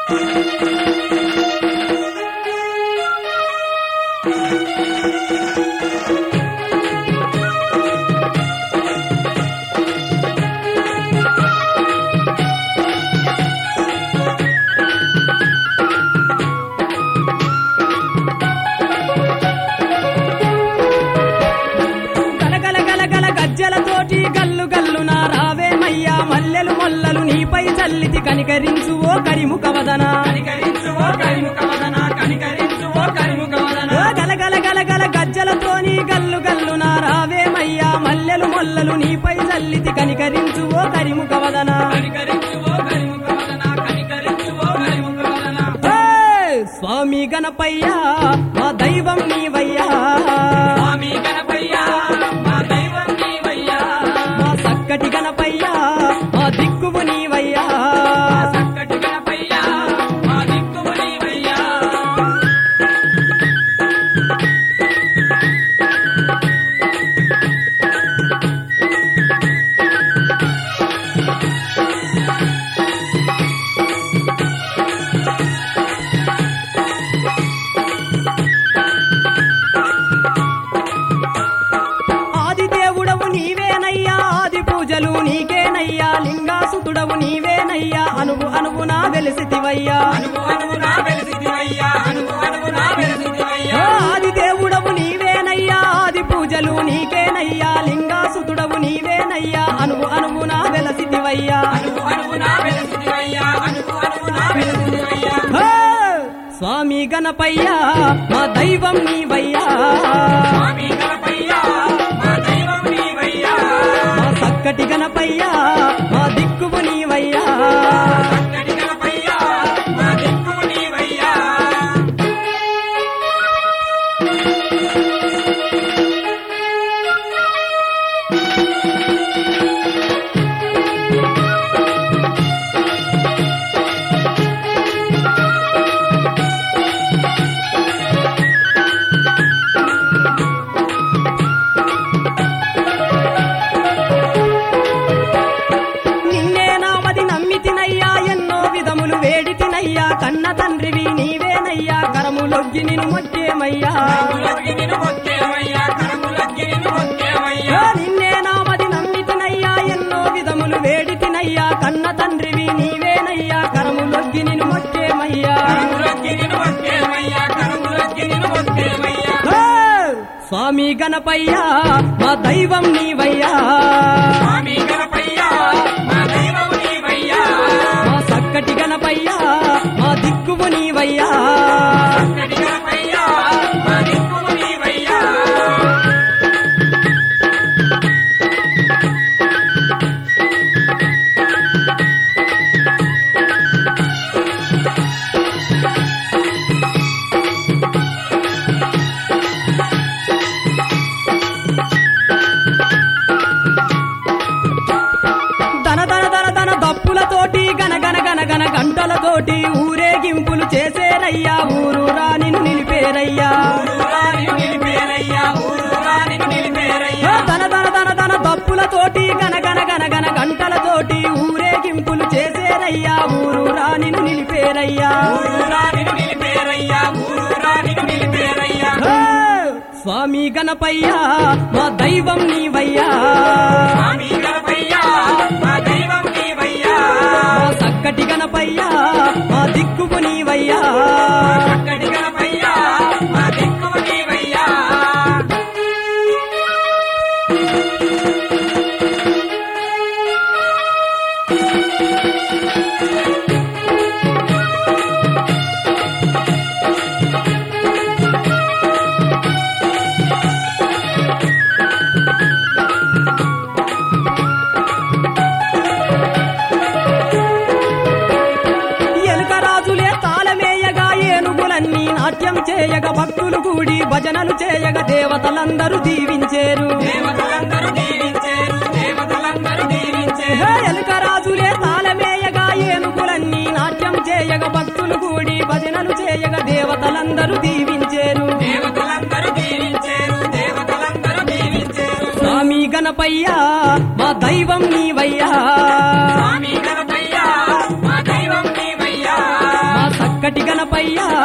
గలగల గలగల గజ్జలతోటి గల్లు గల్లున రావేమయ్యా మల్లెలు మొల్లలు నీపై చల్లితి కనికరించు ఓ కరిముఖ వదన కనికరించు ఓ కరిముఖ వదన కనికరించు ఓ కరిముఖ వదన ఓ గలగల గలగల గజ్జలతోని గల్లు గల్లున రావేమయ్యా మల్లెలు మొల్లలు నీపై చల్లితి కనికరించు ఓ కరిముఖ వదన కనికరించు ఓ కరిముఖ వదన కనికరించు ఓ కరిముఖ వదన ఏ, స్వామి గణపయ్యా మా దైవం నీవయ్యా స్వామి గణపయ్యా మా దైవం నీవయ్యా మా చక్కటి గణపయ్యా మా దిక్కువు నీవయ్యా చక్కటి గణపయ్యా మా దిక్కువు నీవయ్యా ఆది దేవుడవు నీవేనయ్యా ఆది పూజలు నీకేనయ్యా లింగాసుతుడవు నీవేనయ్యా అనువు అనువునా వెలిసితివయ్యా అనువు అనువునా వెలిసిదివయ్యా అనువు అనువునా వెలిసిదివయ్యా ఓ ఆది దేవుడవు నీవేనయ్యా ఆది పూజలు నీకేనయ్యా లింగాసుతుడవు నీవేనయ్యా అనువు అనువునా వెలసితివయ్యా అనువు అనువునా వెలిసిదివయ్యా అనువు అనువునా వెలిసిదివయ్యా ఓ, స్వామి గణపయ్యా మా దైవం నీవయ్యా స్వామి గణపయ్యా మా దైవం నీవయ్యా మా చక్కటి గణపయ్యా మా దిక్కువు నీవయ్యా చక్కటి గణపయ్యా మా దిక్కువు నీవయ్యా నిన్నే నామది నమ్మితినయ్యా ఎన్నో విధములు వేడితినయ్యా కన్న తండ్రివి నీవేనయ్యా కరములొగ్గి నిన్ను మొక్కేమయ్యా కరములొగ్గి నిన్ను మొక్కేమయ్యా కరములొగ్గి నిన్ను మొక్కేమయ్యా ఓ నిన్నే నామది నమ్మితినయ్యా ఎన్నో విధములు వేడితినయ్యా కన్న తండ్రివి నీవేనయ్యా కరములొగ్గి నిన్ను మొక్కేమయ్యా కరములొగ్గి నిన్ను మొక్కేమయ్యా కరములొగ్గి నిన్ను మొక్కేమయ్యా ఓ, స్వామి గణపయ్యా మా దైవం నీవయ్యా స్వామి గణపయ్యా మా దైవం నీవయ్యా మా చక్కటి గణపయ్యా మా దిక్కువు నీవయ్యా చక్కటి గణపయ్యా మా దిక్కువు నీవయ్యా ధన ధన ధన ధన దప్పులతోటి గన గన గన గన గంటలతోటి ఊరేగింపులు చేసేరయ్యా ఊరు రానిను నిలిపేరయ్యా ఊరూరా నిన్ను నిలిపేరయ్యా ఊరూరా నిన్ను ఓ నిలిపేరయ్యా ధన ధన ధన ధన దప్పులతోటి గన గన గన గన గంటలతోటి ఊరేగింపులు చేసేరయ్యా ఊరు రానిను నిలిపేరయ్యా ఊరూరా నిన్ను నిలిపేరయ్యా ఊరూరా నిన్ను నిలిపేరయ్యా ఓ, స్వామి గణపయ్యా మా దైవం నీవయ్యా స్వామి గణపయ్యా మా దైవం నీవయ్యా మా చక్కటి గణపయ్యా మా దిక్కువు నీవయ్యా చక్కటి గణపయ్యా మా దిక్కువు నీవయ్యా ఎలుక రాజులే తాళమేయగా ఏనుగులన్నీ నాట్యం చేయగా భక్తులు కూడి భజనలు చేయగా దేవతలందరూ దీవించేరు దేవతలందరూ దీవించేరు దేవతలందరూ దీవించేరు హే, ఎలుక రాజులే తాళమేయగా ఏనుగులన్నీ నాట్యం చేయగా భక్తులు కూడి భజనలు చేయగా దేవతలందరూ దీవించేరు దేవతలందరూ దీవించేరు దేవతలందరూ దీవించేరు స్వామి గణపయ్యా మా దైవం నీవయ్యా స్వామి గణపయ్యా మా దైవం నీవయ్యా మా రావయ్యా